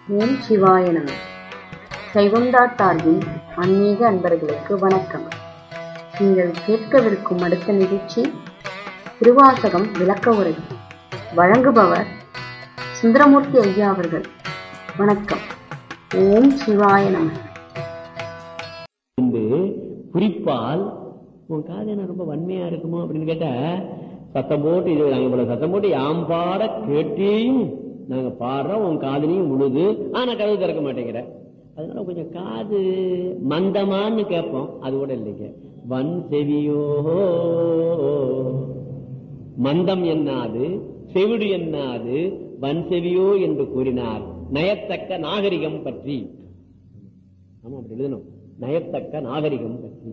ஓம் சிவாய நம கைகுண்டா சார்பின் ஆன்மீக அன்பர்களுக்கு வணக்கம் நீங்கள் கேட்கவிருக்கும் அடுத்த நிகழ்ச்சி திருவாசகம் விளக்க உரை வழங்குபவர் சுந்தரமூர்த்தி ஐயா அவர்கள் வணக்கம் ஓம் சிவாய நம என்று குறிப்பால் உன் காது என்ன ரொம்ப வன்மையா இருக்குமோ அப்படின்னு கேட்டா சத்தம் போட்டு இது நாங்க இவ்வளவு சத்தம் போட்டு யாம் பாட கேட்டேயும் நாங்க பாடுறோம் உன் காதுலையும் உழுது ஆனா கதவு திறக்க மாட்டேங்கிற அதனால கொஞ்சம் காது மந்தமான்னு கேட்போம் அது கூட இல்லைங்க வன் செவியோ மந்தம் என்னாது செவிடு என்னாது வன் செவியோ என்று கூறினார் நயத்தக்க நாகரிகம் பற்றி ஆமா அப்படி எழுதணும் நயத்தக்க நாகரிகம் பற்றி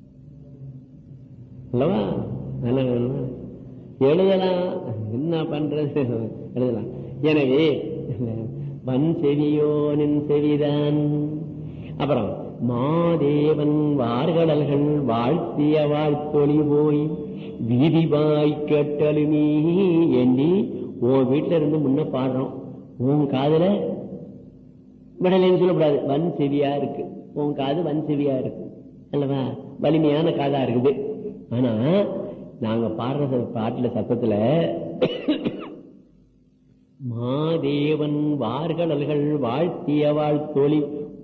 அல்லவா நல்லா வேணுமா? எழுதலாம் என்ன பண்றது எழுதலாம் எனவே வன் செவியோனின் செவிதான் அப்புறம் மாதேவன் வார்கடல்கள் வாழ்த்திய வாழ்த்தொளி போய் வீதிபாய் கேட்டலுமே எண்ணி உன் வீட்டுல இருந்து முன்ன பாடுறோம் உன் காதுல விடலைன்னு சொல்லக்கூடாது வன் செவியா இருக்கு உன் காது வன் செவியா இருக்கு அல்லவா வலிமையான காதா இருக்குது ஆனா நாங்க பாடுற ச- பாட்டுல சத்தத்துல மாதேவன் வார்கடல்கள் வாழ்த்திய வாழ்த்தொளி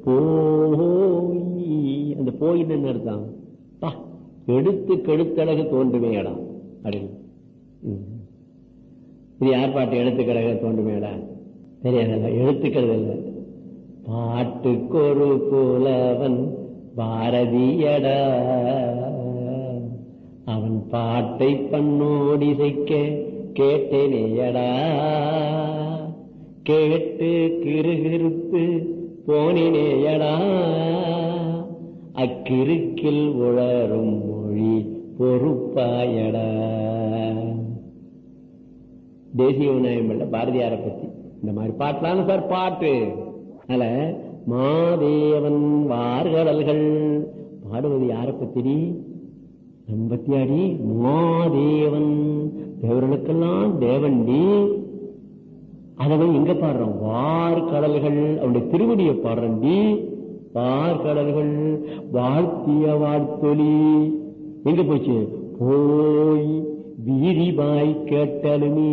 போய் அந்த போயின்னு என்ன அர்த்தம் பா, எடுத்து கெடுத்தழகு தோன்றுமேடா அப்படின்னு ம். இது யார் பாட்டு எழுத்துக்கழக தோன்றுமேடா தெரியாதல்ல எழுத்துக்கிறது இல்லை பாட்டுக்கொரு புலவன் பாரதியடா அவன் பாட்டை பண்ணோடிசைக்க கேட்டேனேயடா கேட்டு கிருகிருத்து போனினேயடா அக்கிருக்கில் உளரும் மொழி பொறுப்பாயடா தேசிய விநாயகம் பிள்ளை பாரதியாரை பத்தி இந்த மாதிரி பாட்டலாம் சார் பாட்டு அதனால மாதேவன் வார்கடல்கள் பாடுவது யாரை பத்திரி நம்பத்தியாடி மாதேவன் தேவர்களுக்கெல்லாம் தேவன்டி அதவன் எங்க பாடுறோம் வார்கடல்கள் அவனுடைய திருவடியை பாடுறண்டி வார்கடல்கள் வாழ்த்திய வாழ்த்தொலி எங்க போச்சு போய் வீதிபாய் கேட்டலுமே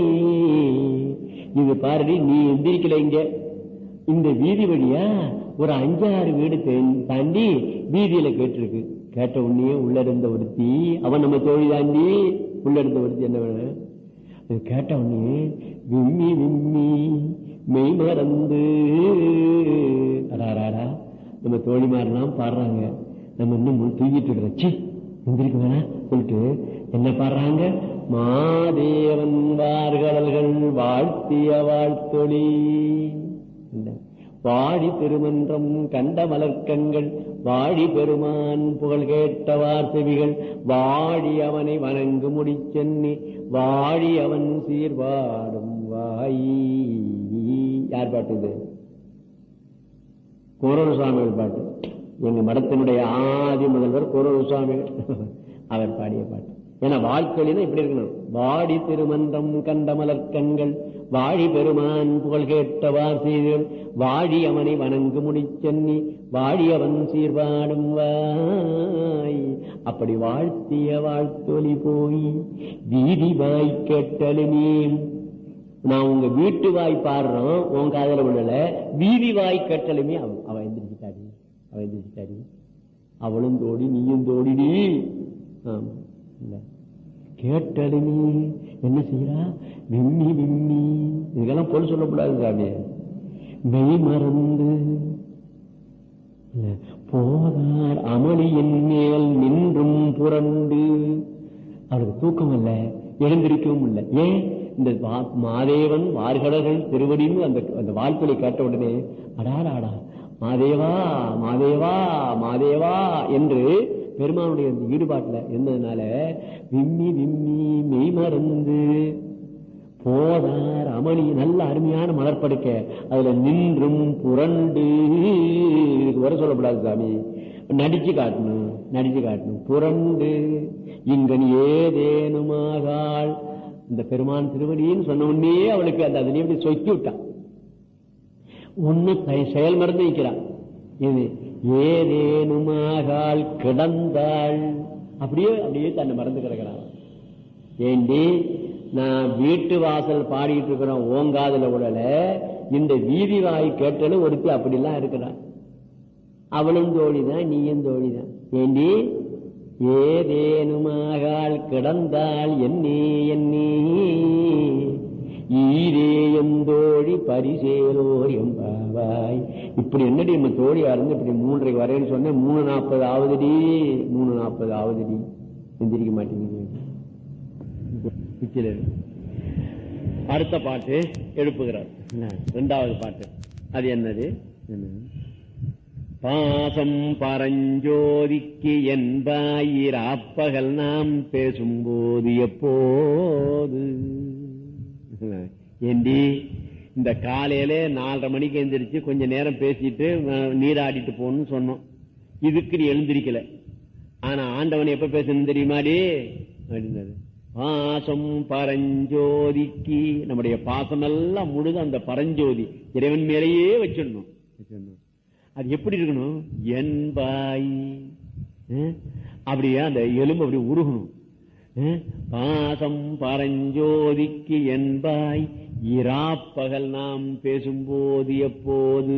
இது பாருடி நீ எந்திரிக்கல இங்க இந்த வீதி வழியா ஒரு அஞ்சாறு வீடு தே- தாண்டி வீதியில கேட்டிருக்கு கேட்ட உடனே உள்ள இருந்த ஒருத்தி அவன் நம்ம தோழி தாண்டி உள்ள இருந்த ஒருத்தி என்ன வேணும் அது கேட்ட உடனே விம்மி விம்மி மெய் மறந்து அடாராடா நம்ம தோழிமாரெல்லாம் பாடுறாங்க நம்ம இன்னும் முழு தூங்கிட்டு இருக்கிறோம் சி எந்திரிக்க வேணாம் சொல்லிட்டு என்ன பாடுறாங்க மாதேவன் வார்கடல்கள் வாழ்த்திய வாழ்த்தொழி இல்ல. வாடி திருமன்றம் கண்ட மலர்க்கங்கள் வாடி பெருமான் புகழ் கேட்டவார் செவிகள் வாடி அவனை வணங்கு முடிச்சென்னி வாடி அவன் சீர்வாடும் வாயி யார் பாட்டு இது குரல் சுவாமிகள் பாட்டு எங்க மடத்தினுடைய ஆதி முதல்வர் குரல் சுவாமிகள் அவர் பாடிய பாட்டு ஏன்னா வாழ்க்கையில இப்படி இருக்கணும் வாடி திருமன்றம் கண்ட மலர்க்கண்கள் வாழி பெருமான் புகழ் கேட்டவார் செய்தல் வாழி அவனை வணங்கு முடிச்சென்னி வாழி அவன் சீர்பாடும் வாய் அப்படி வாழ்த்திய வாழ்த்தொலி போய் வீதி வாய் கேட்டலுமே நான் உங்க வீட்டு வாய் பாடுறோம் உன் காதல விடல வீதி வாய் கட்டலுமே அவ அவ எந்திரிச்சிட்டாடி அவ எந்திரிச்சிட்டாடி அவளும் தோடி நீயும் தோடிடி ஆமா இல்ல கேட்டலுமே என்ன செய்யறா விம்மி விம்மி இதெல்லாம் பொருள் சொல்லக்கூடாது சாமி மெய் மறந்து இல்ல, போதார் அமளியின் மேல் நின்றும் புரண்டு அவருக்கு தூக்கம் இல்ல எழுந்திருக்கவும் இல்லை ஏன் இந்த வா- மாதேவன் வார்கடர்கள் திருவடின்னு அந்த அந்த வாழ்க்கையை கேட்ட உடனே அடாடாடா மாதேவா மாதேவா மாதேவா என்று பெருமானுடைய அந்த ஈடுபாட்டுல இருந்ததுனால விம்மி விம்மி மெய் மறந்து போதார் அமளி நல்ல அருமையான மலர்படுக்க அதுல நின்றும் புரண்டு இதுக்கு வர சொல்லக்கூடாது சாமி நடிச்சு காட்டணும் நடிச்சு காட்டணும் புரண்டு இங்கன் ஏதேனுமாகாள் இந்த பெருமான் திருவடின்னு சொன்ன உடனே அவளுக்கு அந்த அதுலயே அப்படி சொக்கி விட்டான் ஒண்ணு தை- செயல் மறந்து நிற்கிறான் இது ஏதேனுமாகால் கிடந்தாள் அப்படியே அப்படியே தன்னை மறந்து கிடக்கிறான் ஏண்டி நான் வீட்டு வாசல் பாடிட்டு இருக்கிறோம் ஓங்காதுல உடல இந்த வீதி வாய் கேட்டாலும் ஒருத்தி அப்படிலாம் இருக்கிறான் அவளும் தோழிதான் நீயும் தோழிதான் ஏண்டி ஏதேனுமாகால் கிடந்தால் என்னே என்னே ஈரேயம் தோழி பரிசேலோர் எம்பாவாய் இப்படி என்னடி நம்ம தோழியா இருந்து இப்படி மூன்றரைக்கு வரேன்னு சொன்னேன் மூணு நாற்பது ஆகுதுடி மூணு நாற்பது ஆகுதுடி எந்திரிக்க மாட்டேங்குது பிச்சில இருக்கு. அடுத்த பாட்டு எழுப்புகிறார் என்ன? இரண்டாவது பாட்டு அது என்னது என்ன? பாசம் பரஞ்சோதிக்கு என்பாயிராப்பகல் நாம் பேசும்போது எப்போது ஏண்டி இந்த காலையில நாலரை மணிக்கு எந்திரிச்சு கொஞ்ச நேரம் பேசிட்டு அஹ், நீராடிட்டு போகணும்னு சொன்னோம் இதுக்கு நீ எழுந்திருக்கல ஆனா ஆண்டவன் எப்ப பேசணும் தெரியுமாடி அப்படின்னாரு பாசம் பரஞ்சோதிக்கு நம்முடைய பாசம் எல்லாம் முழுது அந்த பரஞ்சோதி இறைவன் மேலேயே வச்சிடணும் வச்சிடணும் அது எப்படி இருக்கணும் என்பாய் அஹ், அப்படியே அந்த எலும்பு அப்படி உருகணும் அஹ், பாசம் பரஞ்சோதிக்கு என்பாய் இராப்பகல் நாம் பேசும்போது எப்போது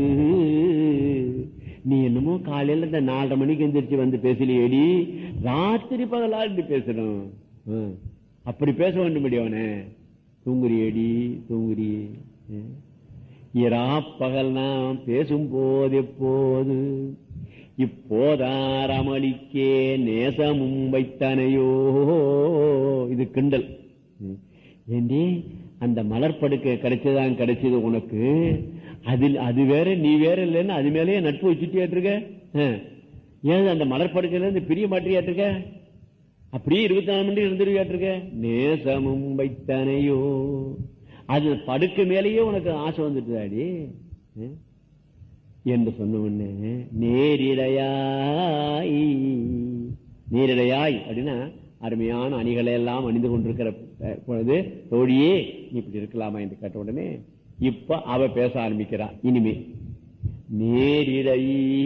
நீ என்னமோ காலையில இந்த நாலரை மணிக்கு எந்திரிச்சு வந்து பேசலையேடி ராத்திரி பகலாண்டு பேசணும் அஹ், அப்படி பேச வேண்டும் அவனே தூங்குறியேடி தூங்குறியே அஹ். இராப்பகல் நாம் பேசும்போது எப்போது இப்போதாரமளிக்கே நேசமும் வைத்தனையோ இது கிண்டல் ம். ஏண்டி அந்த மலர்படுக்கை கிடைச்சதான் கிடைச்சது உனக்கு அதில் அது வேற நீ வேற இல்லைன்னு அது மேலேயே நட்பு வச்சுட்டியாட்டு இருக்க ஆ. ஏன் அந்த மலர்படுக்கையில இருந்து பிரிய மாட்டியாட்டு இருக்க அப்படியே இருபத்தி நாலு மணி இருந்துருவியாட்டு இருக்க நேசமும் வைத்தனையோ அது படுக்க மேலேயே உனக்கு ஆசை வந்துட்டுதாடி ஆ? என்று சொன்ன உடனே நேரிடையாய் நேரிடையாய் அப்படின்னா அருமையான அணிகளை எல்லாம் அணிந்து கொண்டிருக்கிற அஹ், பொழுது தோழியே நீ இப்படி இருக்கலாமா என்று கேட்ட உடனே இப்ப அவ பேச ஆரம்பிக்கிறா இனிமே நேரிடை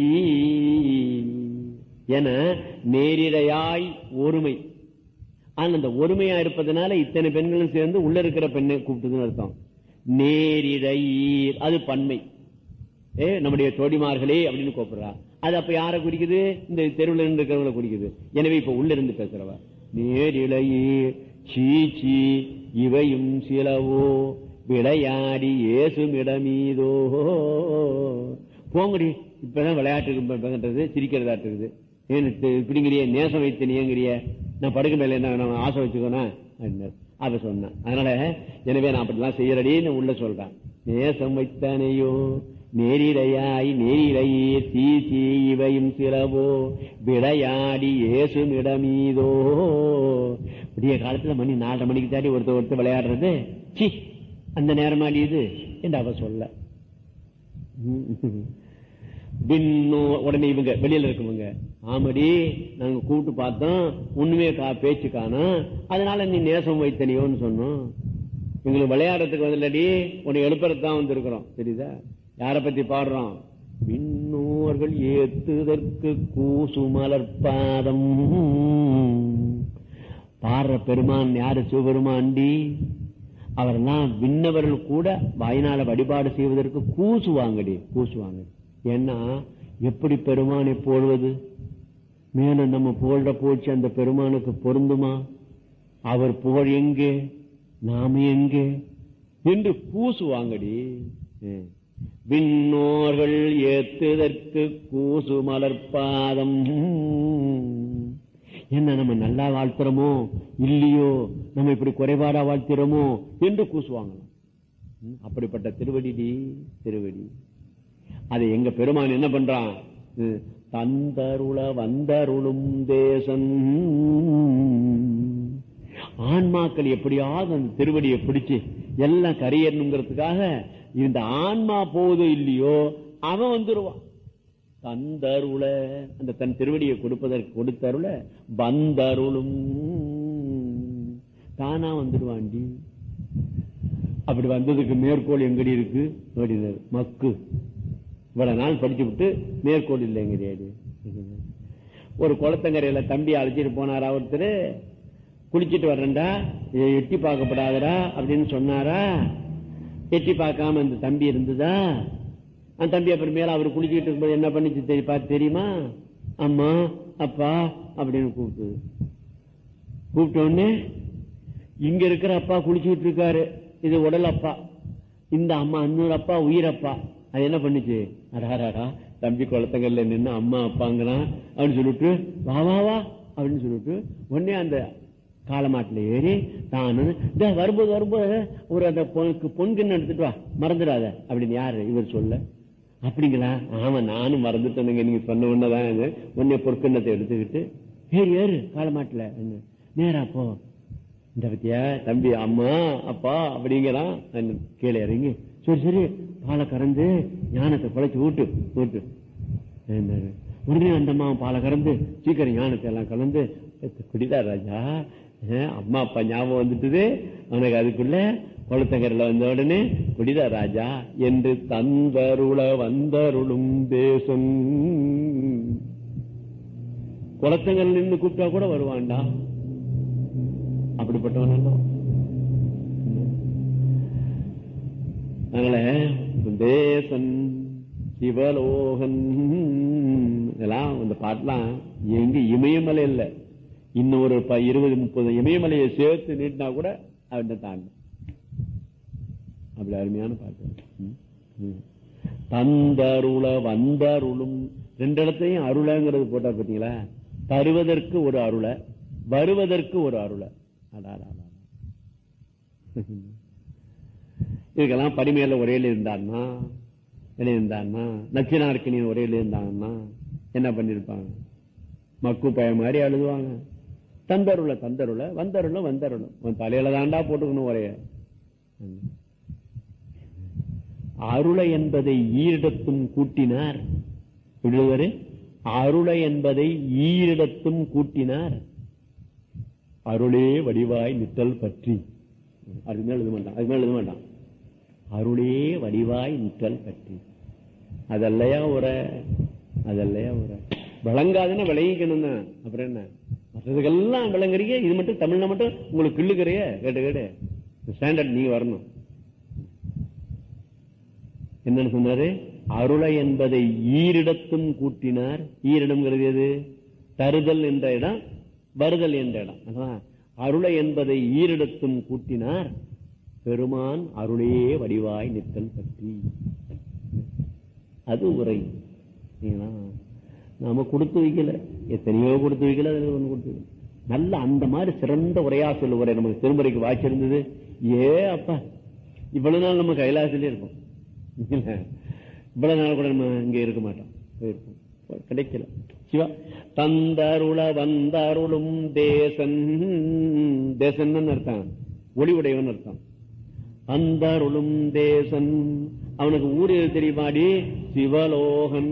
என நேரிடையாய் ஒருமை ஆனா அந்த ஒருமையா இருப்பதனால இத்தனை பெண்களும் சேர்ந்து உள்ள இருக்கிற பெண்ணை கூப்பிட்டுதுன்னு அர்த்தம் நேரிடையீர் அது பன்மை ஏ நம்முடைய தோடிமார்களே அப்படின்னு கூப்பிடுறா அது அப்ப யாரை குறிக்குது இந்த தெருவில் இருந்து இருக்கிறவங்களை குறிக்குது எனவே இப்ப உள்ள இருந்து பேசுறவ நேரிழையே சீச்சி இவையும் சிலவோ விளையாடி ஏசுமிடமீதோ போங்கடி இப்பதான் விளையாட்டு சிரிக்கிறதாட்டு இருக்குது ஏன்னு தெ- இப்படிங்கிறிய நேசம் வைத்து நீங்கிறிய நான் படுக்க மேல என்ன நான் ஆசை வச்சுக்கோனா அப்படின்னாரு. அப்ப சொன்னேன் அதனால எனவே நான் அப்படிலாம் செய்யறடின்னு உள்ள சொல்றேன் நேசம் வைத்தானேயோ நேரிடையாய் நேரிடையே தீசி இவையும் சிலவோ விளையாடி ஏசும் இடமீதோ விடிய காலத்துல மணி நாலரை மணிக்கு தாண்டி ஒருத்தர் ஒருத்தர் விளையாடுறது சி அந்த நேரமாடி இது என்று அவ சொல்ல பின்னோ உடனே இவங்க வெளியில இருக்கவங்க ஆமடி நாங்க கூப்பிட்டு பார்த்தோம் ஒண்ணுமே கா பேச்சு காணோம் அதனால நீ நேசம் வைத்தனியோன்னு சொன்னோம் எங்களுக்கு விளையாடுறதுக்கு வந்துலடி உன்னை எழுப்புறது தான் வந்திருக்கிறோம் தெரியுதா யார பத்தி பாடுறோம் விண்ணோர்கள் ஏத்துதற்கு கூசுமலர் பாதம் பாடுற பெருமான் யாரு சிவபெருமாண்டி அவரெல்லாம் விண்ணவர்கள் கூட வாயினால வழிபாடு செய்வதற்கு கூசுவாங்கடி கூசுவாங்க ஏன்னா எப்படி பெருமானை போடுவது மேல நம்ம புகழ்ற போச்சு அந்த பெருமானுக்கு பொருந்துமா அவர் புகழ் எங்கே நாம எங்கே என்று கூசுவாங்கடி ம். விண்ணோர்கள் ஏத்துதற்கு கூசு மலர்பாதம் என்ன நம்ம நல்லா வாழ்த்துறோமோ இல்லையோ நம்ம இப்படி குறைபாடா வாழ்த்துறோமோ என்று கூசுவாங்களாம் ம், அப்படிப்பட்ட திருவடிடி திருவடி அதை எங்க பெருமான் என்ன பண்றான் ம், தந்தருள வந்தருளும் தேசம் ஆன்மாக்கள் எப்படியாவது அந்த திருவடியை பிடிச்சு எல்லாம் கரையேறணுங்கிறதுக்காக இந்த ஆன்மா போகுதோ இல்லையோ அவன் வந்துருவான் தந்தருள அந்த தன் திருவடியை கொடுப்பதற்கு கொடுத்தருள வந்தருளும் தானா வந்துடுவாண்டி அப்படி வந்ததுக்கு மேற்கோள் எங்கடி இருக்கு அப்படின்னாரு மக்கு இவ்வளவு நாள் படிச்சு விட்டு மேற்கோள் இல்லைங்கிறாரு ஒரு குளத்தங்கரையில தம்பி அழைச்சிட்டு போனாரா ஒருத்தர் குளிச்சிட்டு வர்றேன்டா இதை எட்டி பார்க்கப்படாதடா அப்படின்னு சொன்னாரா எட்டி பார்க்காம அந்த தம்பி இருந்ததா அந்த தம்பி அப்புறம் மேல அவர் குளிச்சுட்டு இருக்கும்போது என்ன பண்ணிச்சு தெரி பார்த்து தெரியுமா அம்மா அப்பா அப்படின்னு கூப்பிட்டு கூப்பிட்ட உடனே இங்க இருக்கிற அப்பா குளிச்சுட்டு இருக்காரு இது உடல் அப்பா இந்த அம்மா இன்னொரு அப்பா உயிரப்பா அது என்ன பண்ணுச்சு அடாராடா தம்பி குளத்தங்கல்ல நின்று அம்மா அப்பாங்கிறான் அப்படின்னு சொல்லிட்டு வா வா வா அப்படின்னு சொல்லிட்டு உடனே அந்த காலமாட்டுல ஏறி தான் "இதோ வரும்போது வரும்போது ஒரு அந்த பொனுக்கு பொன்கிண்ணம் எடுத்துட்டு வா மறந்துடாத அப்படின்னு யாரு இவர் சொல்ல அப்படிங்களா ஆமா நானும் மறந்துட்டேனுங்க நீங்க சொன்ன உடனேதான் இது. உடனே பொற்கிண்ணத்தை எடுத்துக்கிட்டு ஏறு ஏறு காலமாட்டுல என்ன, நேரா போ இந்த பத்தியா தம்பி அம்மா அப்பா அப்படிங்கிறான் நான் கீழே இறங்கி சரி சரி பாலை கறந்து ஞானத்தை குழைச்சு ஊட்டு ஊட்டு என்னது? உடனே அந்த அம்மா பாலை கறந்து சீக்கிரம் ஞானத்தை எல்லாம் கலந்து குடிதா ராஜா அஹ், அம்மா அப்பா ஞாபகம் வந்துட்டுது அவனுக்கு அதுக்குள்ள குளத்தங்கரில் வந்த உடனே குடிதா ராஜா என்று தந்தருள வந்தருளும் தேசம் குளத்தங்கரில் நின்று கூப்பிட்டா கூட வருவான்டா அப்படிப்பட்டவன் அல்ல அதனால தேசன் சிவலோகன் இதெல்லாம் இந்த பாட்டெல்லாம் எங்க இமயமலை இல்ல இன்னும் ஒரு ப- இருபது முப்பது இமயமலையை சேர்த்து நீட்டினா கூட அவன் தாண்டி அப்படி அருமையான பாட்டு ம், ம். தந்தருள வந்தருளும் ரெண்டு இடத்தையும் அருளங்கிறது போட்டா பாத்தீங்களா தருவதற்கு ஒரு அருளை வருவதற்கு ஒரு அருளை அடாடாடா. இதுக்கெல்லாம் பரிமையில ஒரேல இருந்தான்னா இருந்தான்னா நச்சினார்க்கினி ஒரேல இருந்தாங்கன்னா என்ன பண்ணிருப்பாங்க மக்கு பய மாதிரி அழுதுவாங்க தந்தருள தந்தருள வந்தருள வந்தருளும் உன் தலையில தாண்டா போட்டுக்கணும் ஒரே அருளை என்பதை ஈரிடத்தும் கூட்டினார் விடுவரு அருளை என்பதை ஈரிடத்தும் கூட்டினார் அருளே வடிவாய் நித்தல் பற்றி அது மேல எழுத மாட்டான் அது மேல எழுத மாட்டான் அருளே வடிவாய் நித்தல் பற்றி அதல்லையா உரை அதல்லையா உரை விளங்காதுன்னா விளங்கிக்கணும் தான் அப்புறம் என்ன மற்றதுக்கெல்லாம் விளங்குறீங்க இது மட்டும் தமிழ்ல மட்டும் உங்களுக்கு கிள்ளுக்கிறைய கேட்டு கேட்டு ஸ்டாண்டர்ட் நீங்க வரணும் என்னன்னு சொன்னாரு அருளை என்பதை ஈரிடத்தும் கூட்டினார் ஈரிடம்ங்கிறது எது தருதல் என்ற இடம் வருதல் என்ற இடம் அதான் அருளை என்பதை ஈரிடத்தும் கூட்டினார் பெருமான் அருளே வடிவாய் நித்தல் பற்றி அது உரை சரிங்களா? நாம கொடுத்து வைக்கல எத்தனையோ கொடுத்து வைக்கல அதுல ஒண்ணு கொடுத்து வைக்கல. நல்ல அந்த மாதிரி சிறந்த உரையா சொல்லுவரை நமக்கு திருமுறைக்கு வாய்ச்சிருந்தது ஏ அப்பா இவ்வளவு நாள் நம்ம கைலாசிலே இருப்போம் இல்ல? இவ்வளவு நாள் கூட நம்ம இங்க இருக்க மாட்டோம் போயிருப்போம் கிடைக்கல சிவா தந்தருள வந்தருளும் தேசன் தேசன் அர்த்தம் ஒளி உடையவன் அர்த்தம் அந்தருளும் தேசன் அவனுக்கு ஊர் எது தெரியுமாடி சிவலோகன்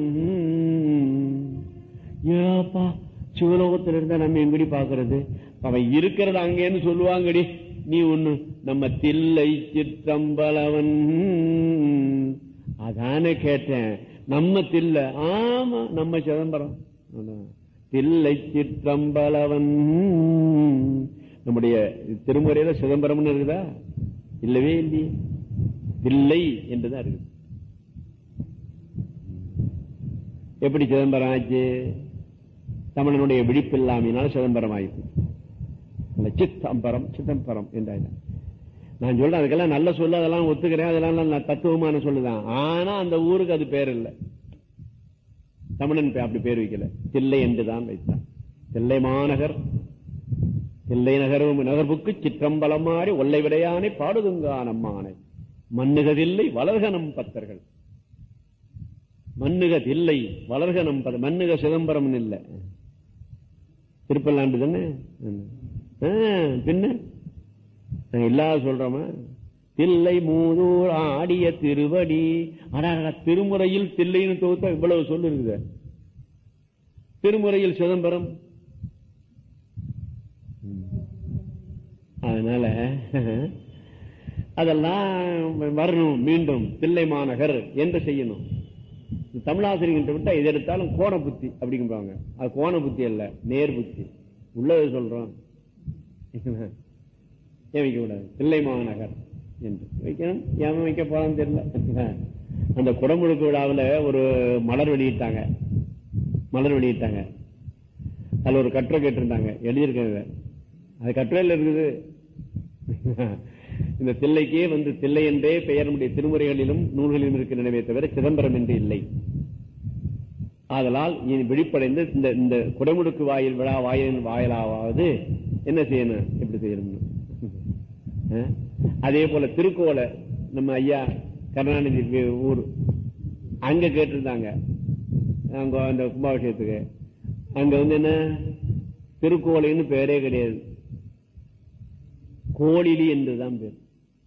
ஏப்பா சிவலோகத்துல இருந்தா நம்ம எங்கடி பாக்குறது அவன் இருக்கிறது அங்கேன்னு சொல்லுவாங்கடி நீ ஒண்ணு நம்ம தில்லை சிற்றம்பலவன் அதானே கேட்டேன் நம்ம தில்ல ஆமா நம்ம சிதம்பரம் அதான். தில்லை சிற்றம்பலவன் நம்முடைய திருமுறையில சிதம்பரம்னு இருக்குதா இல்லவே இல்லையே தில்லை என்றுதான் இருக்குது எப்படி சிதம்பரம் ஆச்சு தமிழனுடைய விழிப்பில்லாமையினால சிதம்பரம் ஆயிடுச்சு இல்ல, சித்தம்பரம் சிதம்பரம் என்றாயிரம் நான் சொல்றேன் அதுக்கெல்லாம் நல்ல சொல்லு அதெல்லாம் ஒத்துக்கிறேன் அதெல்லாம் நல்ல தத்துவமான சொல்லுதான் ஆனா அந்த ஊருக்கு அது பேர் இல்லை தமிழன் பே- அப்படி பேர் வைக்கல தில்லை என்றுதான் வைத்தான் தில்லை மாநகர் தில்லை நகரும் நகர்வுக்கு சிற்றம்பலம் மாறி ஒல்லை விடையானை பாடுதுங்கா நம்மானை மண்ணுகதில்லை வளர்கனம் பத்தர்கள் மண்ணுக தில்லை வளர்கனம் பத மண்ணுக சிதம்பரம் இல்ல திருப்பல்லாண்டு தானே ஆ, பின்ன நாங்க இல்லாத சொல்றோமா தில்லை மூதூர் ஆடிய திருவடி ஆனா திருமுறையில் தில்லைன்னு தொகுத்தா இவ்வளவு சொல்லு இருக்குது திருமுறையில் சிதம்பரம் அதனால அதெல்லாம் வரணும் மீண்டும் தில்லை மாநகர் என்று செய்யணும் தமிழாசிரியர்கிட்ட விட்டா எது எடுத்தாலும் கோண புத்தி அப்படிங்கிறாங்க அது கோண புத்தி அல்ல நேர் புத்தி உள்ளது சொல்றோம் ஏன் வைக்க கூடாது தில்லை மாநகர் என்று வைக்கணும் ஏன் வைக்க போறான்னு தெரியல அந்த குடமுழுக்கு விழாவில் ஒரு மலர் வெளியிட்டாங்க மலர் வெளியிட்டாங்க அதுல ஒரு கட்டுரை கேட்டிருந்தாங்க எழுதியிருக்காங்க அது கட்டுரையில் இருக்குது இந்த தில்லைக்கே வந்து தில்லை என்றே பெயர் நம்முடைய திருமுறைகளிலும் நூல்களிலும் இருக்க நினைவே தவிர சிதம்பரம் என்று இல்லை ஆதலால் இனி விழிப்படைந்து இந்த இந்த குடமுடுக்கு வாயில் விழா வாயிலின் வாயிலாவது என்ன செய்யணும் எப்படி செய்யணும் அஹ்? அதே போல திருக்கோலை நம்ம ஐயா கருணாநிதி வி- ஊர் அங்க கேட்டிருந்தாங்க அங்க அந்த கும்பாபிஷேகத்துக்கு அங்க வந்து என்ன திருக்கோலைன்னு பேரே கிடையாது கோழிலி என்றுதான் பேர்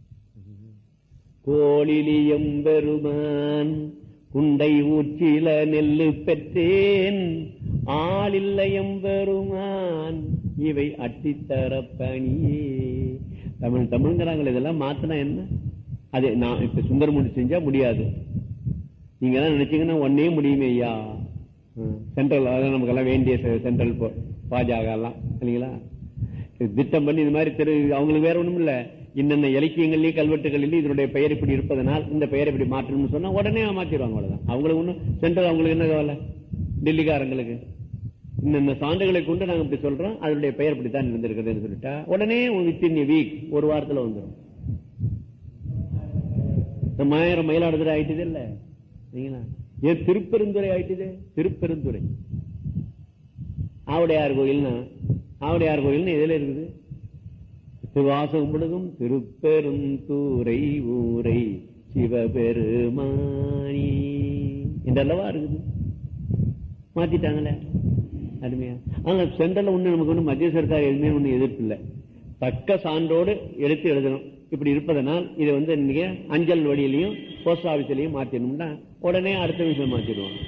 கோழிலியம் பெருமான் குண்டை ஊற்றில நெல்லு பெற்றேன் ஆளில்லையம் பெருமான் இவை அட்டித்தர பணியே தமிழ் தமிழ்ங்கிறாங்களே இதெல்லாம் மாத்தினா என்ன அது நான் இப்ப சுந்தரமூர்த்தி செஞ்சா முடியாது நீங்க எல்லாம் நினைச்சீங்கன்னா ஒன்னே முடியுமே ஐயா சென்ட்ரல் அதான் நமக்கு எல்லாம் வேண்டிய செ- சென்ட்ரல் போ- பாஜக எல்லாம் இல்லைங்களா இது திட்டம் பண்ணி இந்த மாதிரி தெரு அவங்களுக்கு வேற ஒண்ணும் இல்ல இன்னென்ன இலக்கியங்கள்லயும் கல்வெட்டுகளிலும் இதனுடைய பெயர் இப்படி இருப்பதனால் இந்த பெயர் இப்படி மாற்றணும்னு சொன்னா உடனே மாத்திடுவாங்க அவ்வளவுதான் அவங்களுக்கு ஒண்ணும் சென்ட்ரல் அவங்களுக்கு என்ன கவலை டெல்லிக்காரங்களுக்கு இன்னென்ன சான்றுகளை கொண்டு நாங்க இப்படி சொல்றோம் அதனுடைய பெயர் இப்படித்தான் இருந்திருக்குதுன்னு சொல்லிட்டா உடனே வித்தின் வீக் ஒரு வாரத்துல வந்துடும் நம்ம ஆயிரம் மயிலாடுதுறை ஆயிட்டது இல்ல சரிங்களா ஏன் திருப்பெருந்துறை ஆயிட்டது திருப்பெருந்துறை ஆவுடையார் கோயில்னா ஆவுடையார் கோயில்னு எதுல இருக்குது திருவாசகம் முழுதும் திருப்பெருந்தூரை ஊரை சிவபெருமானி என்றல்லவா இருக்குது மாத்திட்டாங்களே அருமையா ஆனா சென்ட்ரல்ல ஒண்ணு நமக்கு ஒண்ணு மத்திய சர்க்கார் எதுவுமே ஒண்ணு எதிர்ப்பு இல்ல தக்க சான்றோடு எடுத்து எழுதணும் இப்படி இருப்பதனால் இதை வந்து நீங்க அஞ்சல் வழியிலையும் போஸ்ட் ஆபீஸ்லயும் மாத்திடணும்னா உடனே அடுத்த விஷயம் மாத்திடுவாங்க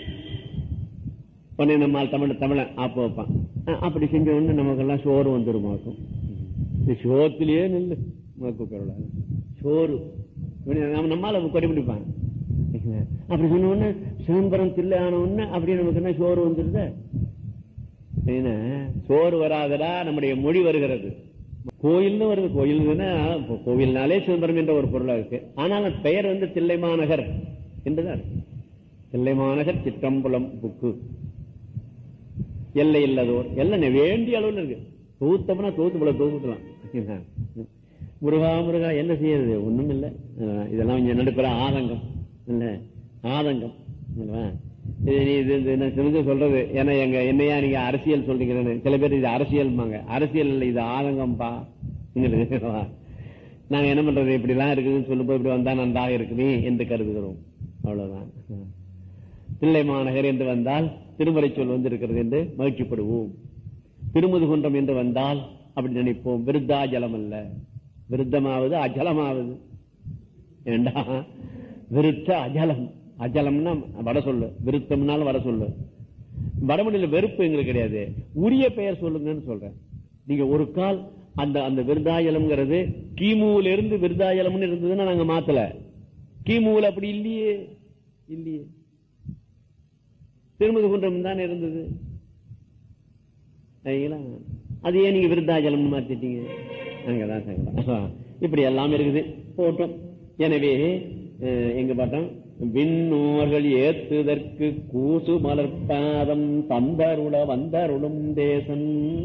உடனே நம்ம தமிழ் தமிழன் ஆப்ப வைப்பான் அஹ் அப்படி செஞ்ச உடனே நமக்கெல்லாம் சோறு வந்துருமாக்கும் இந்த சோத்திலேயே நில்லு மக்கு பரவாயில்ல சோறு இப்படி நம்ம நம்மால கடைபிடிப்பான் அப்படி சொன்ன உடனே சிதம்பரம் தில்லை ஆன உடனே அப்படி நமக்கு என்ன சோறு வந்துருத என்ன சோறு வராதடா நம்முடைய மொழி வருகிறது கோயில்னு வருது கோயில்னா இப்போ கோவில்னாலே சிதம்பரம் என்ற ஒரு பொருளா இருக்கு ஆனாலும் பெயர் வந்து தில்லை மாநகர் என்றுதான் இருக்கு தில்லை மாநகர் சிற்றம்பலம் புக்கு எல்லை இல்லாதோர் எல்லாம் வேண்டிய அளவுல இருக்கு தூத்தம்னா தூத்து போல தூத்துக்கலாம் முருகா முருகா என்ன செய்யறது ஒண்ணும் இல்ல அஹ் இதெல்லாம் கொஞ்சம் நடுப்புற ஆதங்கம் இல்ல ஆதங்கம் இல்லவா? இது நீ இது இது நான் தெரிஞ்சு சொல்றது ஏன்னா எங்க என்னையா நீங்க அரசியல் சொல்றீங்கன்னு சில பேர் இது அரசியல்மாங்க அரசியல் இல்ல இது ஆதங்கம்பா இல்லவா? நாங்க என்ன பண்றது இப்படி எல்லாம் இருக்குதுன்னு சொல்லும்போது இப்படி வந்தா நன்றாக இருக்குமே என்று கருதுகிறோம் அவ்வளவுதான் தில்லை மாநகர் என்று வந்தால் திருமறை சொல் வந்து இருக்கிறது என்று மகிழ்ச்சிப்படுவோம் திருமுதுகுன்றம் என்று வந்தால் அப்படி நினைப்போம் விருத்தாஜலம் அல்ல விருத்தமாவது அஜலமாவது ஏண்டா விருத்த அஜலம் அஜலம்னா வட சொல்லு விருத்தம்னாலும் வட சொல்லு வடமொழியில வெறுப்பு எங்களுக்கு கிடையாது உரிய பெயர் சொல்லுங்கன்னு சொல்றேன் நீங்க ஒரு கால் அந்த அந்த விருதாயலம்ங்கிறது கிமுல இருந்து விருதாயலம்னு இருந்ததுன்னா நாங்க மாத்தல கிமுல அப்படி இல்லையே இல்லையே திருமுதுகுன்றம் தானே இருந்தது சரிங்களா அது ஏன் நீங்க விருத்தாஜலம்னு மாத்திட்டீங்க அங்கதான் சங்கடம் இப்படி எல்லாம் இருக்குது போட்டோம் எனவே அஹ், எங்க பார்த்தோம் விண்ணோர்கள் ஏத்துதற்கு கூசு மலர்பாதம் தந்தருள வந்தருளும் தேசன்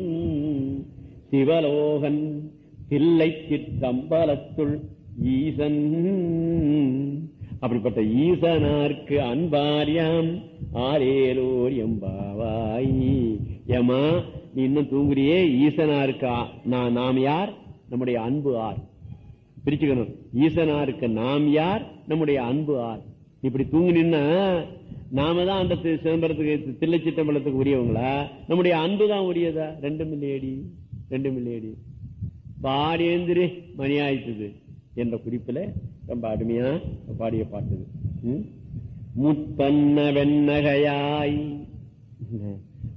சிவலோகன் தில்லை சிற்றம்பலத்துள் ஈசன் அப்படிப்பட்ட ஈசனார்க்கு அன்பாரியாம் ஆரேலோர் எம்பாவாய் ஏமா நீ இன்னும் தூங்குறியே ஈசனாருக்கு ஆ- நான் நாம் யார் நம்முடைய அன்பு ஆர் பிரிச்சுக்கணும் ஈசனாருக்கு நாம் யார் நம்முடைய அன்பு ஆர் இப்படி தூங்குனீன்னா நாம தான் அந்த தி- சிதம்பரத்துக்கு தில்லை சிற்றம்பலத்துக்கு உரியவங்களா நம்முடைய அன்பு தான் உரியதா ரெண்டு மில்லியடி ரெண்டு மில்லியடி பாடியேந்திரி மணி ஆயிட்டுது என்ற குறிப்பில ரொம்ப அருமையா பாடிய பாட்டுது ம்? முத்தன்ன வெண்ணகையாய்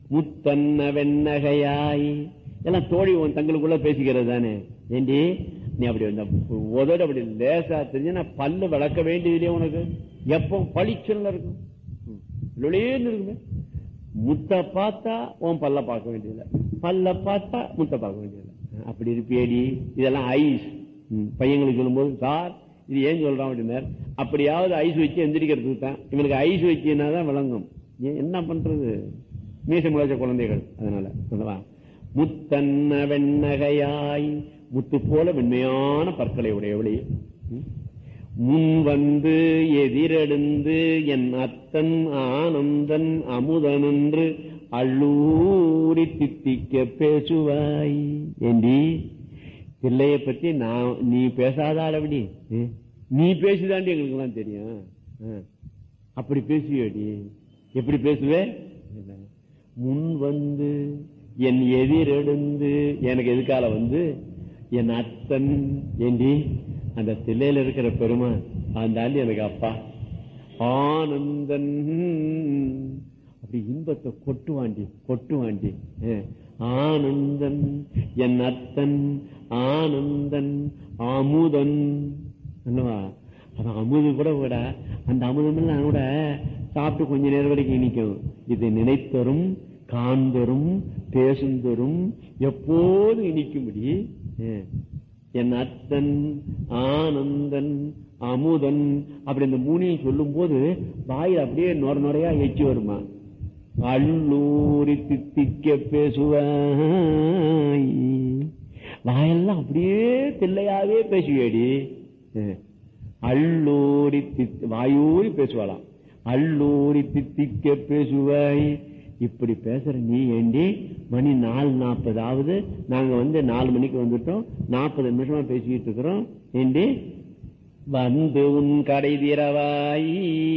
முத்தன்ன வெண்ணகையாய் எல்லாம் தோழி உன் தங்களுக்குள்ள பேசிக்கிறது தானே ஏண்டி நீ அப்படி இந்த உதடு அப்படி லேசா தெரிஞ்சுன்னா பல்லு விளக்க வேண்டியதுலயே உனக்கு எப்போ பளிச்சுன்னு இருக்கும் ம். லொளேன்னு இருக்குமே முத்த பார்த்தா உன் பல்ல பார்க்க வேண்டியதில்லை பல்ல பார்த்தா முத்த பார்க்க வேண்டியதில்லை அப்படி இருப்பியடி இதெல்லாம் ஐஸ் ம். பையங்களுக்கு சொல்லும்போது சார் இது ஏன் சொல்றான் அப்படின்னார் அப்படியாவது ஐஸ் வச்சு எந்திரிக்கிறதுக்கு தான் இவனுக்கு ஐஸ் வச்சுன்னா தான் விளங்கும் ஏன் என்ன பண்றது மீச முளைச்ச குழந்தைகள் அதனால சொல்லவா முத்தன்ன வெண்ணகையாய் முத்து போல வெண்மையான பற்களை உடையவளே ம். முன் வந்து எதிரெடுந்து என் அத்தன் ஆனந்தன் அமுதனென்று அள்ளூரி தித்திக்க பேசுவாய் ஏண்டி பிள்ளைய பத்தி நான் நீ பேசாத அளவடி நீ பேசிதாண்டி எங்களுக்கு எல்லாம் தெரியும் ஆ. அப்படி பேசுவியடி எப்படி பேசுவே முன் வந்து என் எதிரெடுந்து எனக்கு எதுக்கால வந்து என் அத்தன் ஏண்டி அந்த தில்லையில இருக்கிற பெருமான் அந்த ஆண்டி எனக்கு அப்பா ஆனந்தன் அப்படி இன்பத்தை கொட்டுவாண்டி கொட்டுவாண்டி அஹ். ஆனந்தன் என் அத்தன் ஆனந்தன் அமுதன் என்னவா அது அமுது கூட விட அந்த அமுதம் கூட சாப்பிட்டு கொஞ்ச நேரம் வரைக்கும் இனிக்கும் இது நினைத்தரும் காண்தரும் பேசுந்தரும் எப்போது இனிக்கும்படி அஹ், என் அத்தன் ஆனந்தன் அமுதன் அப்படி இந்த மூணையும் சொல்லும் போது வாயில் அப்படியே நொர நொறையா எச்சி வருமா அள்ளூரி தித்திக்க பேசுவாய் வாயெல்லாம் அப்படியே தில்லையாவே பேசுவேடி அஹ். அள்ளூரி தித் வாயூரி பேசுவாளாம் அள்ளூரி தித்திக்க பேசுவாய் இப்படி பேசுற நீ ஏண்டி மணி நாலு நாற்பதாவது நாங்க வந்து நாலு மணிக்கு வந்துட்டோம் நாற்பது நிமிஷமா பேசிக்கிட்டு இருக்கிறோம் ஏண்டி வந்து உன் கடை தீரவாய்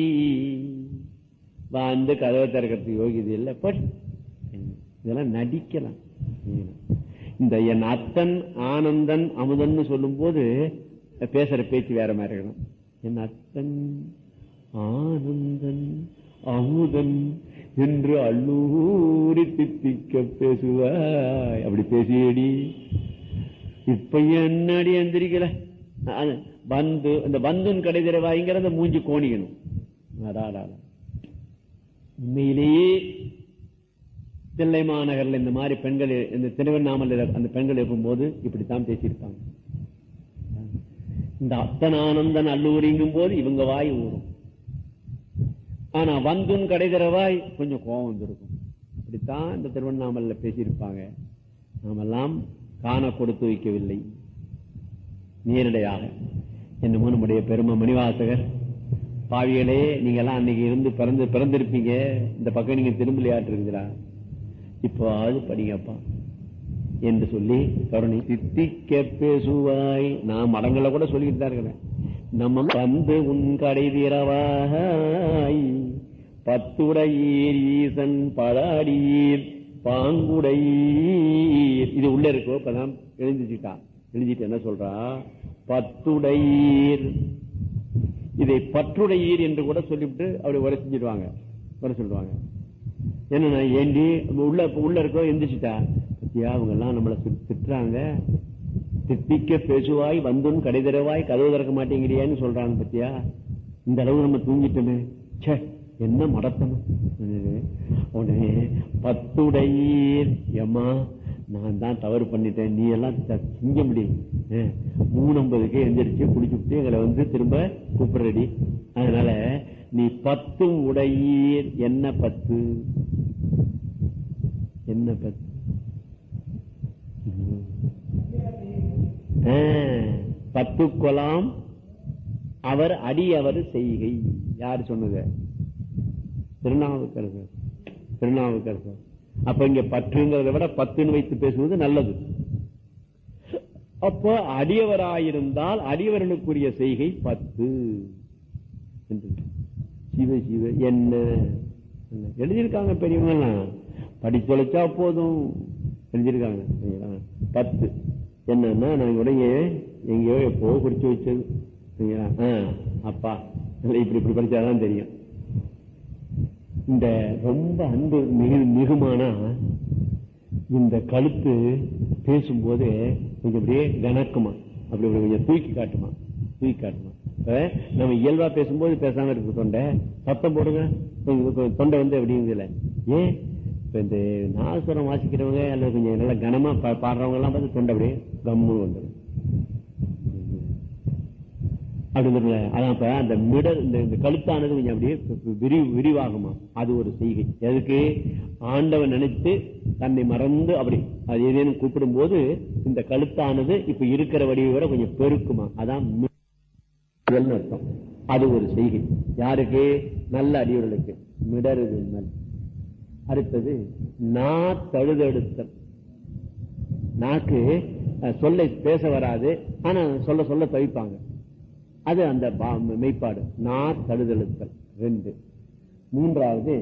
வந்து கதவை திறக்கிறதுக்கு யோகியது இல்லை பட் இதெல்லாம் நடிக்கலாம் இந்த என் அத்தன் ஆனந்தன் அமுதன் சொல்லும் போது பேசுற பேச்சு வேற மாதிரி இருக்கணும் என் அத்தன் ஆனந்தன் அமுதன் என்று அல்லூரி தித்திக்க பேசுவாய் அப்படி பேசியடி இப்ப என்னடி எந்திரிக்கல அது வந்து இந்த பந்துன் கடை திறவாய்ங்கிறத மூஞ்சி கோணிக்கணும் அடாடா உண்மையிலேயே தில்லை மாநகர்ல இந்த மாதிரி பெண்கள் இந்த திருவண்ணாமலை அந்த பெண்கள் இருக்கும்போது இப்படித்தான் பேசியிருப்பாங்க இந்த அத்தன் ஆனந்தன் அல்லூரிங்கும் போது இவங்க வாய் ஊறும் ஆனா வந்துன் கடை திறவாய் கொஞ்சம் கோபம் வந்திருக்கும் இப்படித்தான் இந்த திருவண்ணாமலையில பேசியிருப்பாங்க நாமெல்லாம் காண கொடுத்து வைக்கவில்லை நேரடியாக என்னமோ நம்முடைய பெருமை மணிவாசகர் பாவிகளே நீங்க எல்லாம் அன்னைக்கு இருந்து பிறந்து பிறந்திருப்பீங்க இந்த பக்கம் நீங்க திரும்பலையாட்டு இருக்குறா இப்போது படிங்கப்பா என்று சொல்லி கருணை தித்திக்க பேசுவாய் நான் மடங்களை கூட சொல்லிட்டு தான் இருக்கிறேன் நம்ம வந்து உன் கடை தீரவாய் பத்துடையீர் ஈசன் படாடீர் பாங்குடையீர் இது உள்ள இருக்கோ இப்பதான் எழுந்திச்சுட்டா எழுதிட்டு என்ன சொல்றா பத்துடையீர் இதை பற்றுடையீர் என்று கூட சொல்லிவிட்டு அப்படி உரை செஞ்சிடுவாங்க உரை சொல்லுவாங்க என்னன்னா ஏண்டி உள்ள உள்ள இருக்கோ எந்திரிச்சிட்டா பத்தியா அவங்க எல்லாம் நம்மள திட்- திட்டுறாங்க திட்டிக்க பேசுவாய் வந்தும் கடைதரவாய் கதவு திறக்க மாட்டேங்கிறியான்னு சொல்றாங்க பத்தியா இந்த அளவு நம்ம தூங்கிட்டோமே ச்சே என்ன மடத்தனம் உடனே பத்துடையீர் எம்மா நான் தான் தவறு பண்ணிட்டேன் நீ எல்லாம் த- திங்க முடியும் மூணு ஐம்பதுக்கு எந்திரிச்சு குடிச்சுட்டு எங்களை வந்து திரும்ப கூப்பிடுறடி அதனால நீ பத்தும் உடையீர் என்ன பத்து என்ன பத்து ஆ, பத்து கொலாம் அவர் அடி அவர் செய்கை யார் சொன்னது திருநாவுக்கரசர் திருநாவுக்கரசர் அப்ப இங்க பற்றுங்கிறத விட பத்துன்னு வைத்து பேசுவது நல்லது அப்போ அடியவராயிருந்தால் அடியவர்களுக்குரிய செய்கை பத்து என்று. சிவ சிவ என்ன என்ன? எழுதியிருக்காங்க பெரியவங்கலாம் படிச்சொலைச்சா போதும் எழுதியிருக்காங்க சரிங்களா? பத்து என்னன்னா நான் உடைய எங்கேயோ எப்போ குடிச்சு வச்சது சரிங்களா? ஆ, அப்பா இல்ல, இப்படி இப்படி படிச்சாதான் தெரியும் இந்த ரொம்ப அன்பு மிகு மிகுமானா இந்த கழுத்து பேசும்போது கொஞ்சம் அப்படியே கணக்குமா அப்படி இப்படி கொஞ்சம் தூக்கி காட்டுமா தூக்கி காட்டுமா இப்ப நம்ம இயல்பா பேசும்போது பேசாம இருக்கு தொண்டை சத்தம் போடுங்க கொஞ்சம் கொஞ்சம் தொண்டை வந்து அப்படிங்குதுல ஏன் இப்ப இந்த நாசுரம் வாசிக்கிறவங்க அல்லது கொஞ்சம் நல்லா கனமா பா- பாடுறவங்க எல்லாம் பார்த்து தொண்டை அப்படியே கம்முன்னு வந்துடும் அப்படிங்கிறதுல அதான் இப்ப அந்த மிடல் இந்த இந்த கழுத்தானது கொஞ்சம் அப்படியே விரி விரிவாகுமா அது ஒரு செய்கை எதுக்கு ஆண்டவன் நினைத்து தன்னை மறந்து அப்படி அது ஏதேனும் கூப்பிடும் போது இந்த கழுத்தானது இப்ப இருக்கிற வடிவை விட கொஞ்சம் பெருக்குமா அதான் மிடல்னு அர்த்தம் அது ஒரு செய்கை யாருக்கு நல்ல அடியவர்களுக்கு மிடருது மல் அடுத்தது நா தழுதெடுத்தல் நாக்கு அஹ், சொல்லை பேச வராது ஆனா சொல்ல சொல்ல தவிப்பாங்க அது அந்த பா- மெய்ப்பாடு நா தழுதெழுத்தல் ரெண்டு மூன்றாவது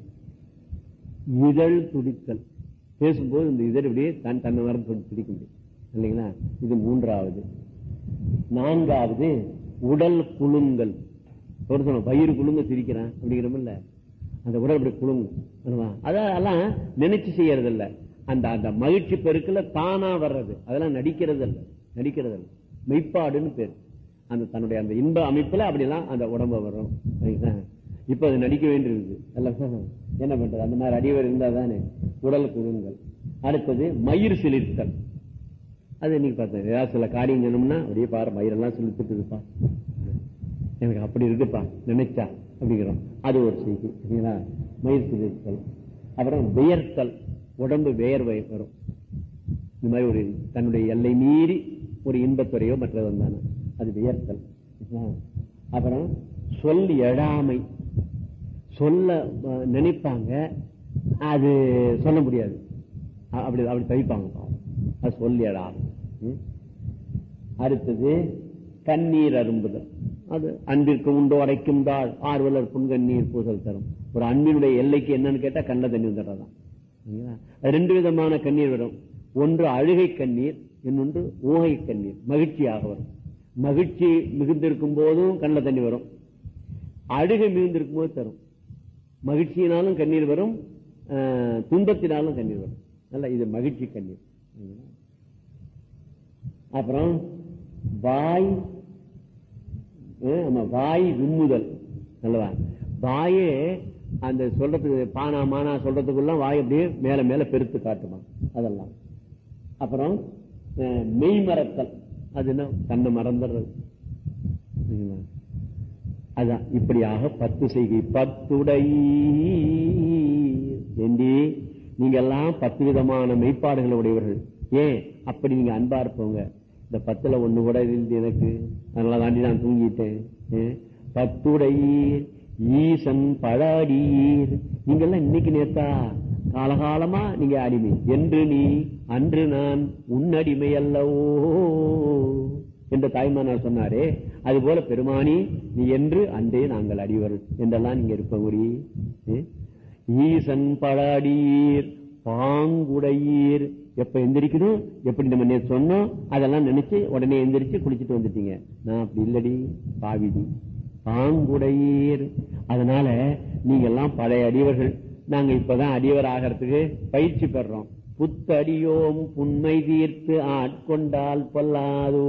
இதழ் துடித்தல் பேசும்போது இந்த இதழ் இப்படியே தன் தன்னை வர துடிக்க முடியும் இல்லைங்களா இது மூன்றாவது நான்காவது உடல் குலுங்கல் ஒரு சொல்ல வயிறு குலுங்க சிரிக்கிறான் அப்படிங்கிறோம்ல அந்த உடல் அப்படி குலுங்கும் அல்லவா? அதெல்லாம் நினைச்சு செய்யறது இல்ல அந்த அந்த மகிழ்ச்சி பெருக்குல தானா வர்றது அதெல்லாம் நடிக்கிறது இல்ல நடிக்கிறது இல்ல மெய்ப்பாடுன்னு பேர் அந்த தன்னுடைய அந்த இன்ப அமைப்புல அப்படிலாம் அந்த உடம்பு வரும் சரிங்களா? இப்ப அது நடிக்க வேண்டியிருக்கு எல்லாம் என்ன பண்றது அந்த மாதிரி அடிவர் இருந்தா தானே உடல் குலுங்கல் அடுத்தது மயிர் சிலிர்த்தல் அது இன்னைக்கு பார்த்தேன் ஏதாவது சில காரியம் சொன்னோம்னா அப்படியே பாரு மயிரெல்லாம் செலுத்திட்டு இருப்பா எனக்கு அப்படி இருக்குப்பா நினைச்சா அப்படிங்கிறோம் அது ஒரு செய்தி சரிங்களா மயிர் சிலிர்த்தல் அப்புறம் வியர்த்தல் உடம்பு வேர்வை வரும் இந்த மாதிரி ஒரு தன்னுடைய எல்லை மீறி ஒரு இன்பத்துறையோ மற்றது வந்தானே அது வியர்த்தல் சரிங்களா? அப்புறம் சொல் எழாமை சொல்ல அஹ், நினைப்பாங்க அது சொல்ல முடியாது அ- அப்படி அப்படி தவிப்பாங்க பாவம். அது சொல்லி எழாமை ம்? அடுத்தது கண்ணீர் அரும்புதல் அது அன்பிற்கு உண்டோ அடைக்கும் தாள் ஆர்வலர் புன்கண்ணீர் பூசல் தரும் ஒரு அன்பினுடைய எல்லைக்கு என்னன்னு கேட்டா கண்ண தண்ணி வந்துடுறதான் சரிங்களா? அது ரெண்டு விதமான கண்ணீர் வரும் ஒன்று அழுகை கண்ணீர் இன்னொன்று ஊகை கண்ணீர் மகிழ்ச்சியாக வரும் மகிழ்ச்சி மிகுந்திருக்கும் போதும் கண்ட தண்ணி வரும் அழுகை மிகுந்திருக்கும் போது தரும் மகிழ்ச்சியினாலும் கண்ணீர் வரும் அஹ், துன்பத்தினாலும் கண்ணீர் வரும் நல்ல இது மகிழ்ச்சி கண்ணீர் சரிங்களா? அப்புறம் வாய் அஹ், ஆமா வாய் விம்முதல் அல்லவா வாயே அந்த சொல்றதுக்கு பானா மானா சொல்றதுக்குள்ள வாய் அப்படியே மேல மேல பெருத்து காட்டுமா அதெல்லாம் அப்புறம் அஹ், மெய் மறத்தல் அது என்ன தன்னை மறந்துடுறது சரிங்களா? அதான் இப்படியாக பத்து செய்கை பத்துடை ஏண்டி நீங்க எல்லாம் பத்து விதமான மெய்ப்பாடுகளை உடையவர்கள் ஏன் அப்படி நீங்க அன்பா இருப்பவங்க இந்த பத்துல ஒண்ணு கூட இருந்து எனக்கு அதனால தாண்டி நான் தூங்கிட்டேன் ஏன்? பத்துடையீர் ஈசன் பழாடீர் நீங்க எல்லாம் இன்னைக்கு நேத்தா காலகாலமா நீங்க அடிமை என்று நீ அன்று நான் உன்னடிமை அல்லவோ என்ற தாய்மானார் சொன்னாரே அது போல பெருமானி நீ என்று அன்றே நாங்கள் அடிவர் என்றெல்லாம் நீங்க இருப்ப முடி ஈசன் பழாடீர் பாங்குடையீர் எப்ப எந்திரிக்கணும் எப்படி நம்ம நேத்து சொன்னோம் அதெல்லாம் நினைச்சு உடனே எந்திரிச்சு குளிச்சுட்டு வந்துட்டீங்க நான் அப்படி இல்லடி பாவிடி பாங்குடையீர் அதனால நீங்க எல்லாம் பழைய அடியவர்கள் நாங்க இப்பதான் அடியவர் ஆகிறதுக்கு பயிற்சி பெறோம் புத்தடியோம் புன்மை தீர்த்து ஆட்கொண்டால் பொல்லாதோ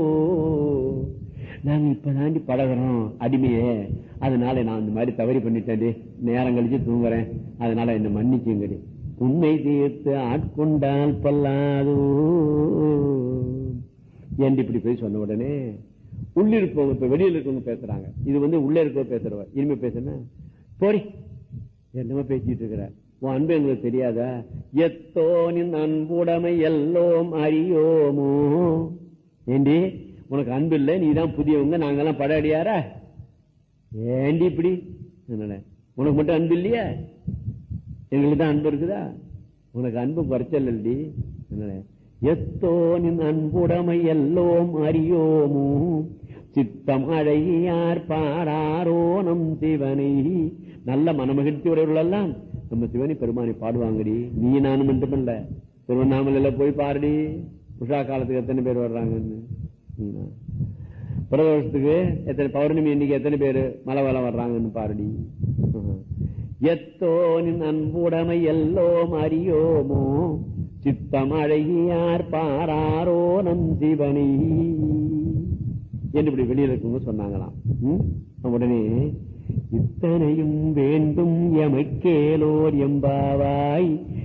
நாங்க இப்பதாண்டி பழகுறோம் அடிமையே அதனால நான் இந்த மாதிரி தவறி பண்ணிட்டேன் நேரம் கழிச்சு தூங்குறேன் அதனால என்ன மன்னிச்சுங்கடி உண்மை தீர்த்து ஆட்கொண்டால் பொல்லாதோ என்று இப்படி போய் சொன்ன உடனே உள்ளிருப்பவங்க இப்ப வெளியில இருக்கவங்க பேசுறாங்க இது வந்து உள்ளே இருக்கவங்க பேசுறவ இனிமே பேசுன போடி என்னமோ பேசிட்டு இருக்கிற உன் அன்பு எங்களுக்கு தெரியாதா எத்தோனின் அன்புடைமை எல்லோம் அறியோமோ ஏண்டி உனக்கு அன்பு இல்லை நீதான் புதியவங்க நாங்கெல்லாம் பட அடியாரா ஏண்டி இப்படி என்னடா, உனக்கு மட்டும் அன்பு இல்லையா எங்களுக்கு தான் அன்பு இருக்குதா உனக்கு அன்பு குறைச்சல் இல்லடி என்னடா, எத்தோனின் அன்புடைமை எல்லோம் அறியோமோ சித்தம் அழகியார் பாடாரோ நம் சிவனை நல்ல மனமகிழ்ச்சி உடையவர்கள் எல்லாம் நம்ம சிவனை பெருமானை பாடுவாங்கடி நீ நானும் மட்டுமல்ல திருவண்ணாமலையில போய் பாருடி உஷா காலத்துக்கு எத்தனை பேர் வர்றாங்கன்னு சரிங்களா? பிரதோஷத்துக்கு எத்தனை பௌர்ணமி இன்னைக்கு எத்தனை பேர் மலை வளம் வர்றாங்கன்னு பாருடி எத்தோனின் அன்புடைமை எல்லோம் அறியோமோ சித்தமழகியார் பாராரோ நம் சிவனி என்று இப்படி வெளியில இருக்கவங்க சொன்னாங்களாம் ம்? உடனே இத்தனையும் வேண்டும் எமைக்கேலோர் எம்பாவாய்